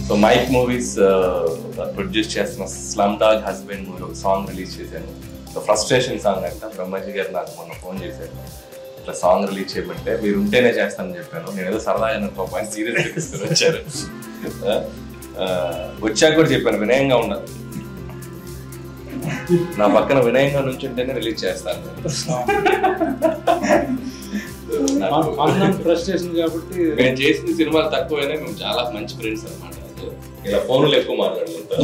so Mike movies produce చేస్తున్న slum dog husband movie ఒక song release చేశాను so frustration song అంట బ్రహ్మాజీ గారు నాకు మొన్న ఫోన్ చేశారు ఇట్లా సాంగ్ రిలీజ్ చేయమంటే మీరు ఉంటేనే చేస్తానని చెప్పాను నేను ఏదో సరదాగా ఒక పాయింట్ సీరియస్ తీసుకుని వచ్చారు ఆ, ఆ, వచ్చాక కూడా చెప్పాను వినయంగా ఉండాలి నా పక్కన వినయంగా నుంచి ఉంటేనే రిలీజ్ చేస్తాను నాకు- ఫ్రస్ట్రేషన్ కాబట్టి మేము చేసిన సినిమాలు తక్కువైనా మేము చాలా మంచి ఫ్రెండ్స్ అనమాట ఇలా ఫోన్లు ఎక్కువ మాట్లాడుకుంటాం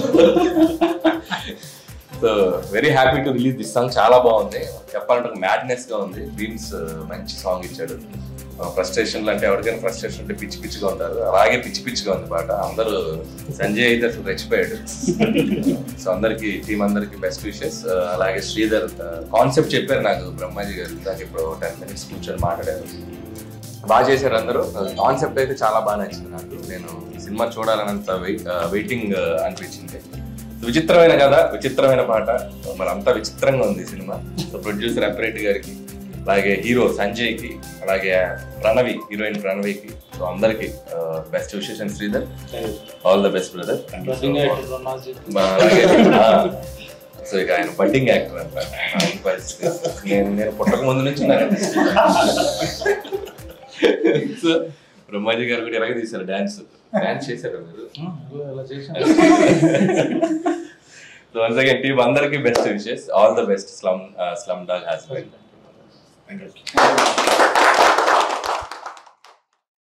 so very happy to release this song చాలా బాగుంది చెప్పాలంటే ఒక మ్యాడ్నెస్ గా ఉంది డ్రీమ్స్ మంచి సాంగ్ ఇచ్చాడు ఫ్రస్ట్రేషన్ అంటే ఎవరికైనా ఫ్రస్ట్రేషన్ అంటే పిచ్చి పిచ్చిగా ఉంటారు అలాగే పిచ్చి పిచ్చిగా ఉంది పాట అందరూ సంజయ్ అయితే అసలు రెచ్చిపోయాడు సో అందరికి టీం అందరికి బెస్ట్ విషెస్ అలాగే శ్రీధర్ కాన్సెప్ట్ చెప్పారు నాకు బ్రహ్మాజీ గారు నాకు ఇప్పుడు టెన్ మినిట్స్ కూర్చొని మాట్లాడారు బాగా చేశారు అందరూ కాన్సెప్ట్ అయితే చాలా బాగా నచ్చింది నాకు నేను సినిమా చూడాలన్నంత వెయిటింగ్ అనిపించింది విచిత్రమైన కథ విచిత్రమైన పాట మరి అంతా విచిత్రంగా ఉంది సినిమా సో ప్రొడ్యూసర్ అప్రెడ్డి గారికి అలాగే హీరో సంజయ్కి అలాగే ప్రణవి హీరోయిన్ ప్రణవికి సో అందరికి best wishes and Sridhar all the best brother అలాగే ఆ, సో ఇక ఆయన బడ్డింగ్ యాక్టర్ అంట ఆ, ఈ పరిస్థితి నేను నేను పుట్టక ముందు నుంచి నాకు సో బ్రహ్మాజీ గారు కూడా ఎలాగ తీశారు డాన్స్ డాన్స్ చేశారు మీరు అలా చేసాం సో వన్స్ అగైన్ టీమ్ అందరికి best wishes all the best slum slum dog husband thank you